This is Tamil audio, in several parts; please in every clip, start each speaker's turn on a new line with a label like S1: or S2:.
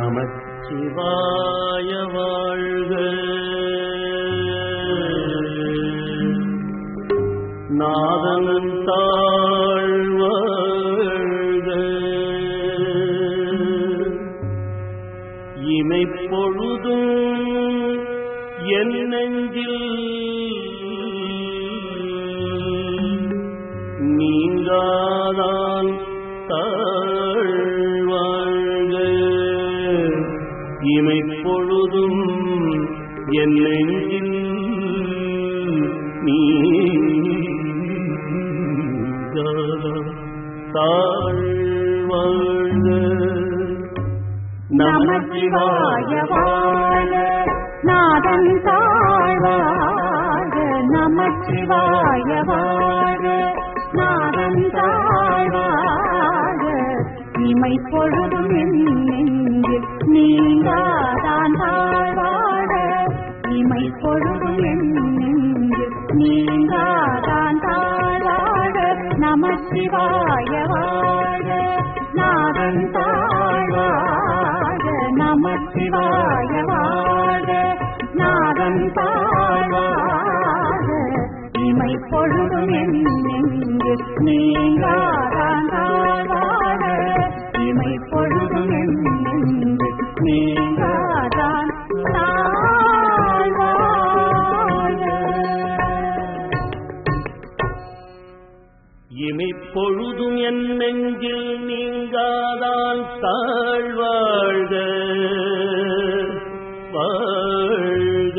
S1: நமச்சிவாய வாழ்க நாதனன் தாழ்வாழ்க இமைப்பொழுதும் என் நெஞ்சில் நீங்காதான் தாழ்வாழ்க இமைப்பொழுதும் என் நெஞ்சில் நீங்காதான் தாழ்வாழ்க
S2: நமச்சிவாய வாழ நாதன் தாழ்வாழ நமச்சிவாய வாழ நாதன் தாழ்வாழ இமை பொழுதும் என் நெஞ்சில் நீங்காதான் தாழ்வாழ இமை பொழுதும் என் நெஞ்சில் நீங்காதான் தாழ்வாழ நமச்சிவாய வாழ நாதன் தாழ்வாழ நமச்சிவாய வாழ நாதன் தாழ்வாழ இமை பொழுதும் என் நெஞ்சு நீங்காதான் தாழ்வாழ இமை பொழுதும் என் நெஞ்சு நீங்காதான் தாழ்வாழ
S1: இமைப்பொழுதும் என் நெஞ்சில் நீங்காதான் தாழ்வாழ்க வாழ்க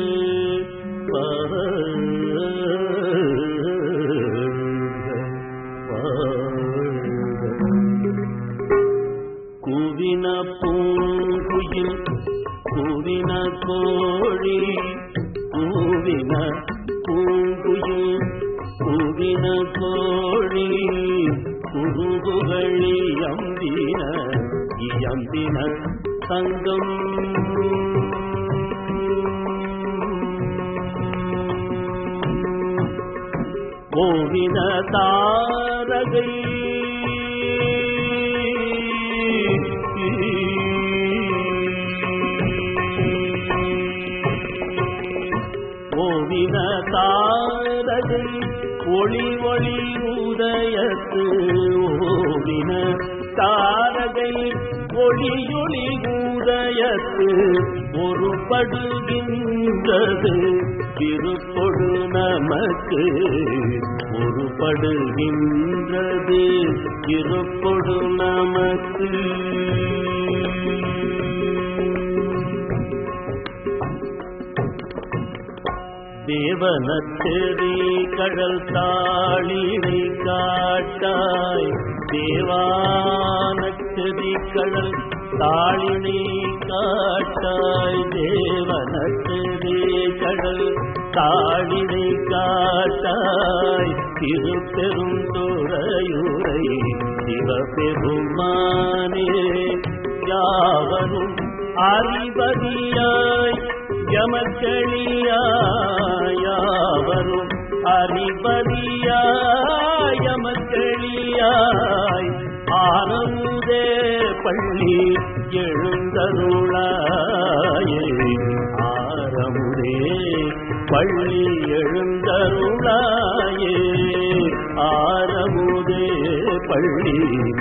S1: வாழ்க குவின பூங்குயில் குவின கோழி கூவின பூங்குயில் குவின கோழி குறுகுகளி அம்பின இயம்பின தங்கம் ஓவின தாரகை ஓவின தாரகை ஒளி ஒளி உதயத்து ஓவின தாரகை ஒளி ஒளி உதயத்து ஒருபடுகின்றது திருப்பொடு நமக்கு ஒருபடுகின்றது திருப்பொடு நமக்கு தேவனத்தெறி கடல் தாளினை காட்டாய் தேவானத்தெறி கடல் தாளினை காட்டாய் தேவனத்தெறி கடல் தாளினை காட்டாய் திருப்பெரும் துறையுரை சிவபெருமானே யாவரும் அறிவதியாய் யமக்களியாயாவரும் அறிவதியாய் யமக்களியாய் ஆனந்தே பள்ளி எழுந்தருளாயே ஆரமுதே பள்ளி எழுந்தருளாயே ஆரமுதே பள்ளி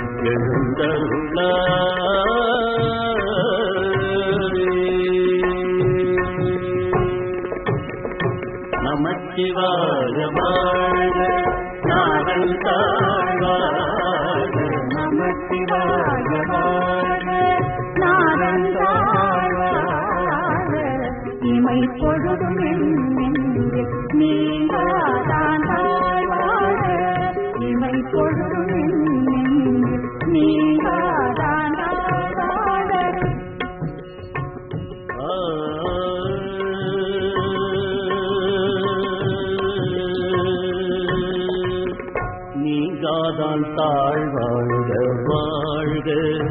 S1: எழுந்தருளாயே நமச்சிவாய வாழ்க நாடன் தாழ்வாழ
S2: நமச்சிவாய வாழ நாதன் தாழ்வாழ இமை பொழுதும் என் நெஞ்சில் நீங்காதான் தாழ்வாழ இமை பொழுதும் என் நெஞ்சில் நீங்காதான் தாழ்வாழ
S1: நீங்காதான் தாழ்வாழ்க வாழ்க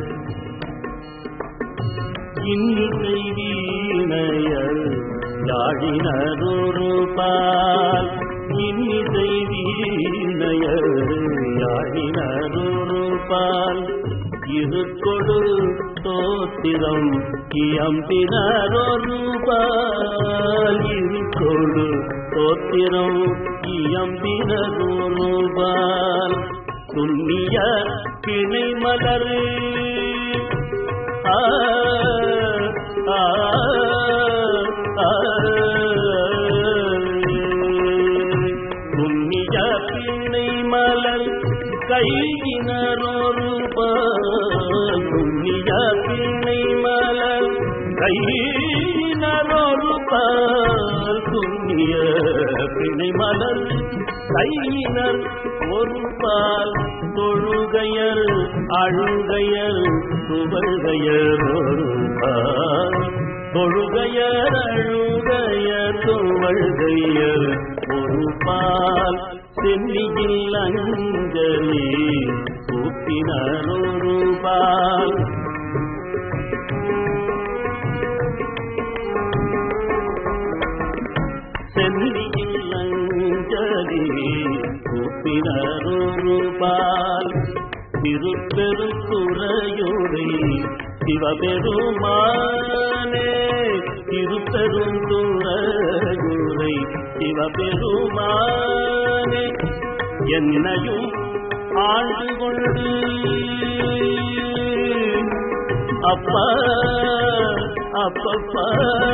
S1: இன்னிசை வீணையர் யாழினரொரு பால் இன்னிசை வீணையர் யாழினரொரு பால் இருக்கொடு தோத்திரம் இயம்பினரொருபால் இருக்கொடு தோத்திரம் இயம்பினரொருபால் துண்ணிய கிணை மலரு ஆ ஆ ஆ புண்ணிய பிணை மலர் கையினரொரு புண்ணிய பிணை மலர் கையினரொரு புண்ணிய பிணை மலர் கையினர் ஒரு பால் தொழுகையர் அழுகையர் துவழ்கையர் ஒரு பால் தொழுகையர் அழுகையர் துவழ்கையர் ஒரு பால் சென்னியில் அஞ்சலி கூப்பினர் ஒரு பால் சென்னியில் அஞ்சலி கூப்பினர் ஒரு பால் திருப்பெருந்துறையுரை சிவபெருமானே திருப்பெருந்துறையுரை சிவபெருமானே என்னையும் ஆண்டு கொண்டு அப்பா அப்பப்பா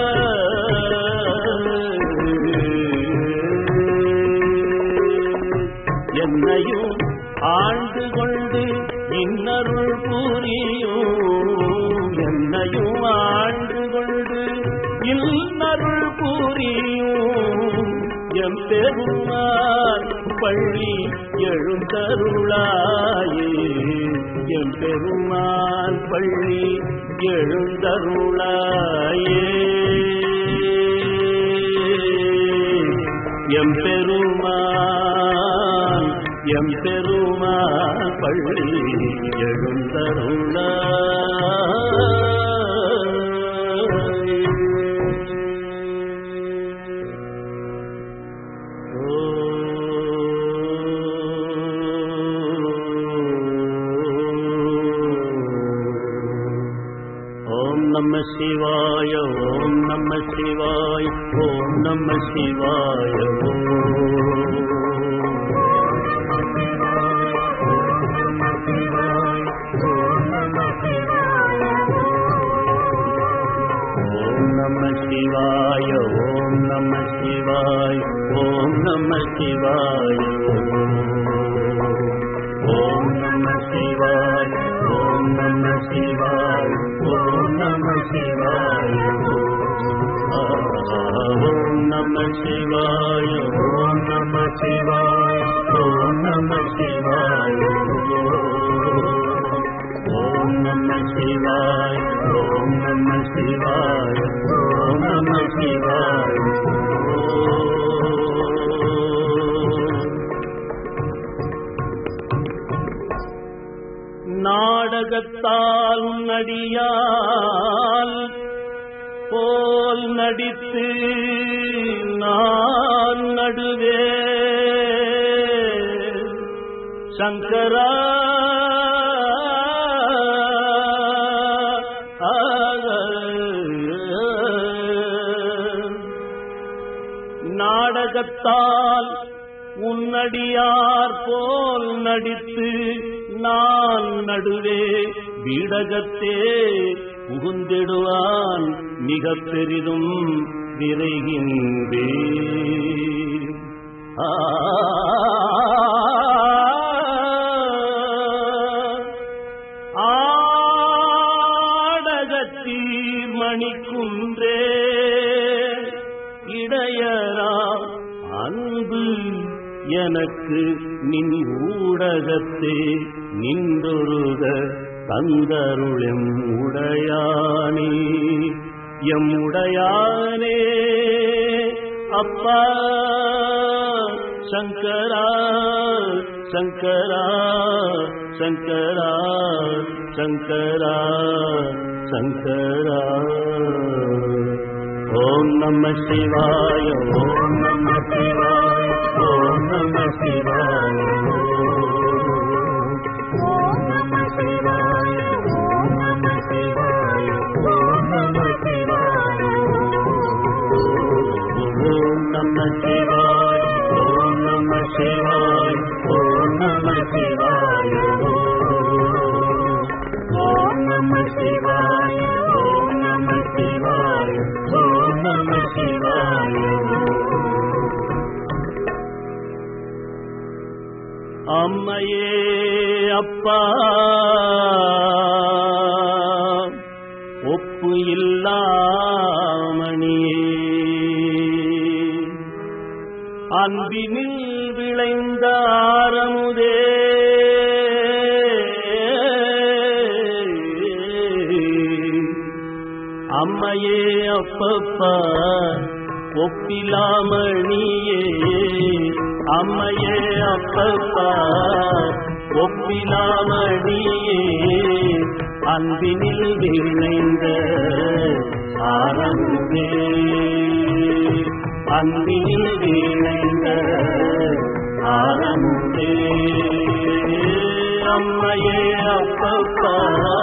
S1: என்னையும் ஆண்டு கொண்டு இன்னருள் புரியும் என்னையும் ஆண்டு கொண்டு இன்னருள் புரியும் எம் பெருமான் பள்ளி எழுந்தருளாயே எம் பெருமான் பள்ளி எழுந்தருளாயே எம் பெருமான் எம் பெருமான் பள்ளி ஓம் நம சிவாய ஓம் நம சிவாய ஓம் நம சிவாய ஓம் ஓம் நம சிவாய ஓம் நம சிவாய ஓம் நம சிவாய ஓம் நம சிவாய ஓம் நம சிவாய ஓம் நம சிவாய ஓம் நம சிவாய ஓம் நம சிவாய ஓம் நம சிவாய ஓம் நம சிவாய ஓம் நம சிவாய ஓம் நம சிவாய நாடகத்தால் நடியால் போல் நடித்து நான் நடுவே சங்கரா நாடகத்தால் உன்னடியார் போல் நடித்து நான் நடுவே வீடகத்தே புகுந்திடுவான் மிக பெரிதும் விரைகின்றே ஆடகத்தீர் மணிக்குன்றே இடையரா அன்பு எனக்கு நின் ஊடகத்தே நின்றொருக தந்தருளெம் உடையானே எம் உடையானே அப்பா சங்கரா சங்கரா சங்கரா சங்கரா சங்கரா ஓம் நம சிவாய ஓம் நம சிவாய ஓம் நம சிவாய
S2: ஓம் நம சிவாய
S1: பொய்மையே அப்பா ஒப்பு இல்லாமணியே அன்பினில் விளைந்த ஆரமுதே அம்மையே அப்பப்பா ஒப்பிலாமணியே அம்மையே அப்பப்பா ஒப்பிலாமணியே அன்பினில் விளைந்த ஆரமுதே அன்பினில் விளைந்த ஆரமுதே அம்மையே அப்பப்பா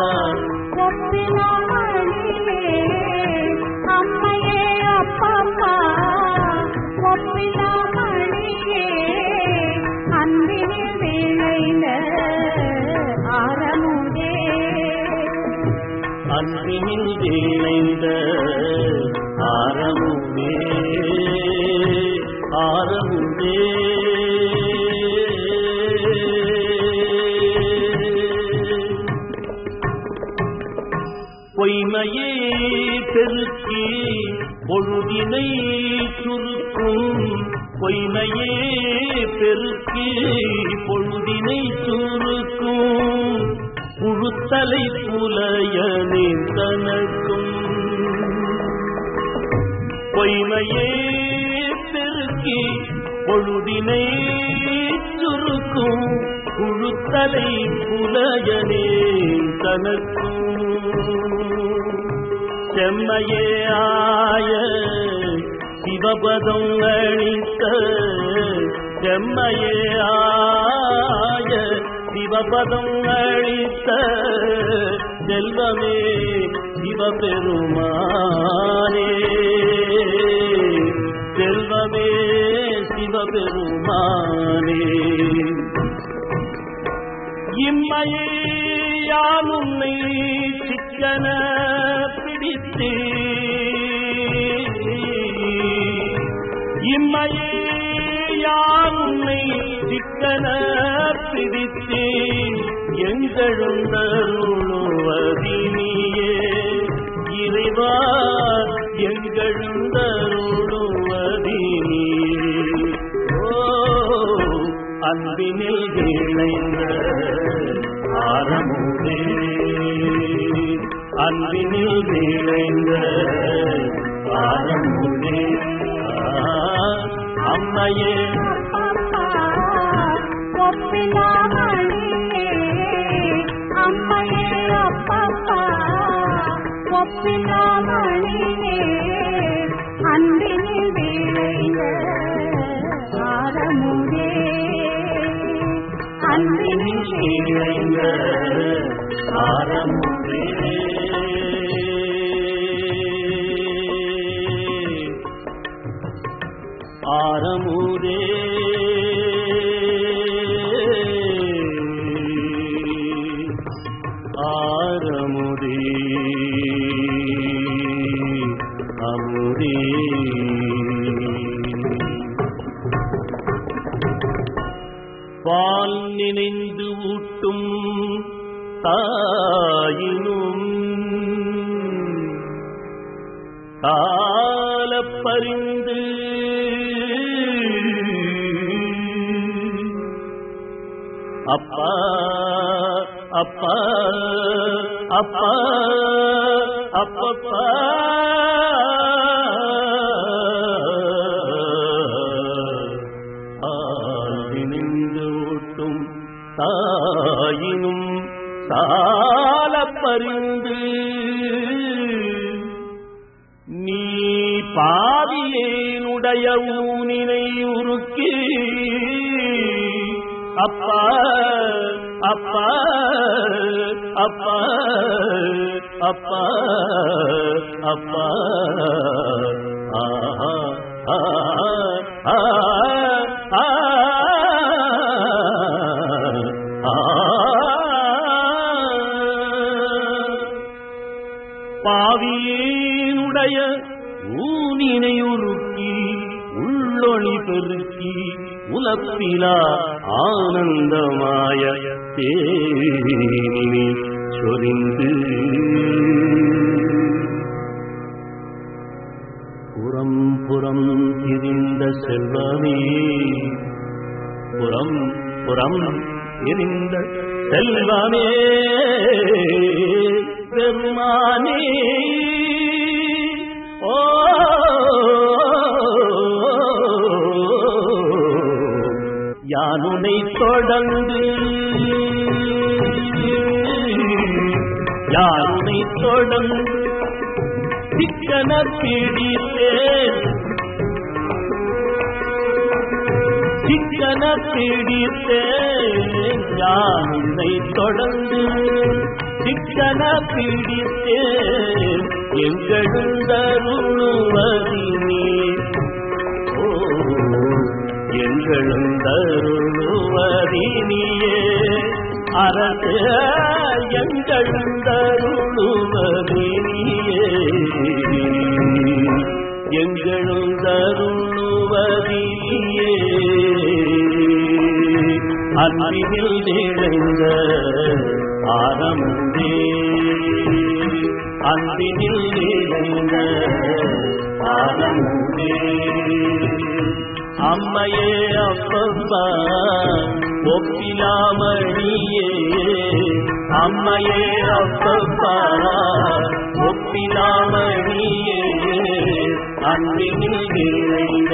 S2: ஒப்பிலாமணியே அம்மையே அப்பப்பா ஒப்பிலாமணியே அன்பினில் விளைந்த ஆரமுதே
S1: அன்பினில் விளைந்த ஆரமுதே ஆரமுதே பொய்மையே பெருக்கி பொழுதினை சுருக்கும் பொய்மையே பெருக்கி பொழுதினை சுருக்கும் புழுத்தலை புலையனே தனக்கும் பொய்மையே பெருக்கி பொழுதினை சுருக்கும் புழுத்தலை புலையனே தனக்கும் செம்மையே ஆய சிவபதம் அளித்த செம்மையே ஆய சிவபதம் அளித்த செல்வமே சிவபெருமானே செல்வமே சிவபெருமானே இம்மையே யான் உன்னை சிக்கன பிடித்தே இம்மையே யான் உன்னை சிக்கன பிடித்தேன் எங்கெழுந்தருளுவதினியே இறைவா எங்கெழுந்தருளுவதினியே ஓ அன்பினில் விளைந்த ஆரமுதே அன்பினில் விளைந்த ஆரமுதே ஆ, அம்மையே
S2: ஒப்பிலாமணியே அம்மையே அப்பப்பா ஒப்பிலாமணியே அன்பினில் விளைந்த ஆரமுதே அன்பினில்
S1: விளைந்த ஆரமுதே ஆரமுதே ஆரமுதே அமுதே பால் நினைந்து ஊட்டும் தாயினும் காலப்பறிந்து அப்பா அப்பா அப்பா அப்பப்பா ஆழ்நின்று ஊட்டும் தாயினும் சால பரிந்து நீ பாவியேனுடைய ஊனினை உருக்கி அப்பா அப்பா அப்பா அப்பா அப்பா ஆஹா ஆ ஆ பாவியேனுடைய ஊனினை உருக்கி உள்ளொளி பெருக்கி உலப்பிலா ஆனந்தமாய தேனினி சொரிந்து புறம் புறம் திரிந்த செல்வமே புறம் புறம் எரிந்த செல்வமே பெருமானே ஓ யானுனை தொடர்ந்து யானுனை தொடர்ந்து சிக்கன பிடித்தேன் சிக்கன பிடித்தேன் யானை தொடர்ந்து சிக்கன பிடித்தேன் எங்களுந்தருளுவதினே ஓ எங்களுந்தருளுவதினியே அரசு எங்களுந்தருளுவதினியே எங்களுந்தருளுவதினியே அன்பினில் நிறைந்த ஆரம்பே அன்பினில் நிறைந்த ஆரம்பே அம்மையே அப்பப்பா ஒப்பிலாமணியே அம்மையே அப்பப்பா ஒப்பிலாமணியே அன்பினில் நிறைந்த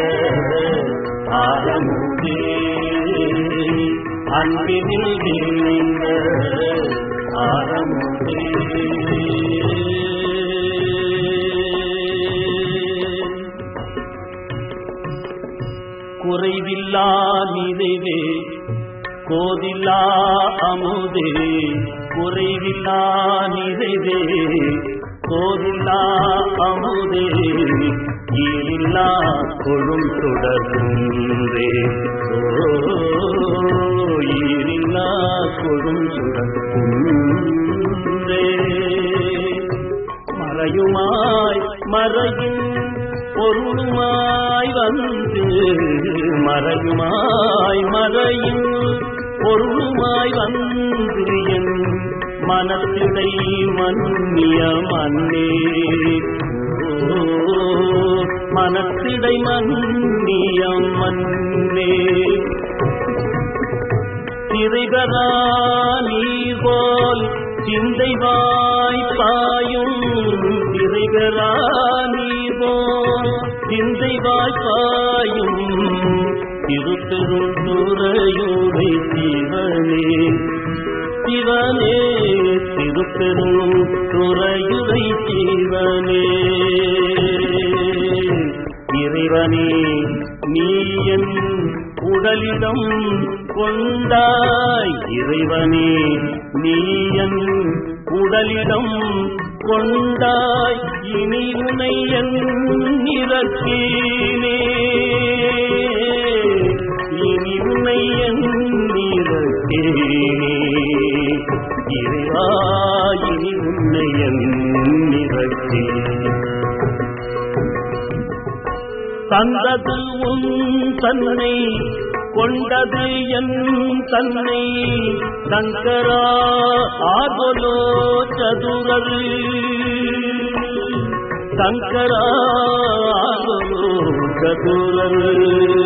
S1: ஆரம்பே அன்பினில் நிறைந்த ஆரம்பே குறைவில்லா நிறைவே கோதில்லா அமுதே குறைவில்லா நிறைவே கோதில்லா அமுதே ஈரில்லா கொழும் தொடர்ந்தே ஓ ஈரில்லா கொழும் தொடர்ந்தே மறையுமாய் மறையும் பொருளுமாய் வந்து மறையுமாய் மறையும் பொருளுமாய் வந்து என் மனத்திடை மன்னிய மன்னே ஓ, மனத்திடை மன்னிய மன்னே திரைபரா நீர் போல் சிந்தை வாய்ப்பாயும் திரைபரா நீர் போல் சிந்தை வாய்ப்பாயும் திருப்பெருந்துறையுரை சிவனே சிவனே திருப்பெரும் துறையுரை சிவனே இறைவனே நீ என் உடலிடம் கொண்டாய் இறைவனே நீ என் உடலிடம் கொண்டாய் இனி உனை என் இறக்கீனே இனி உனை என் இறக்கீனே இறைவா இனி உன்னை என் இறக்கீனே தந்தது உன் தன்னை கொண்டது என் தன்னை சங்கரா ஆகலோ சதுரரு சங்கரா ஆகலோ சதுரரு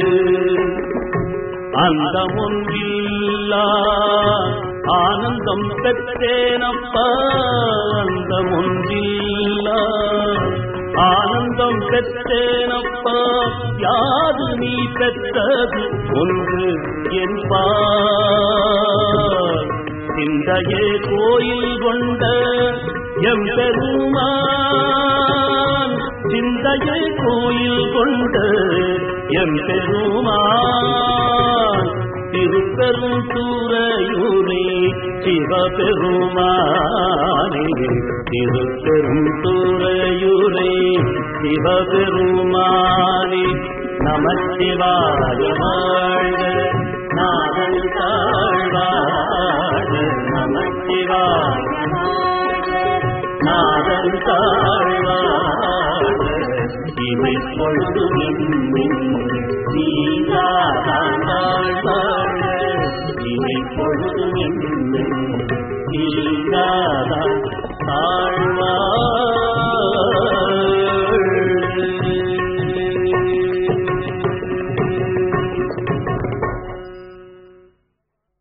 S1: அந்த ஒன்றில்லா ஆனந்தம் பெற்றேனப்பா அந்த ஒன்றில்லா ஆனந்தம் பெற்றேனப்பா யாது நீ பெற்றது ஒன்று என்பார் சிந்தையே கோயில் கொண்ட எம் பெருமான் சிந்தையே கோயில் கொண்ட எம் பெருமான் திருப்பெரும் தூரையூரே சிவபெருமானே திருப்பெரும் தூரையூரே சிவபெருமானே நமச்சிவாய வாழ்க நாதன் தாழ்வாழ நமச்சிவாய நாதன் தாழ்வாழ இவை பொழுது நீங்கா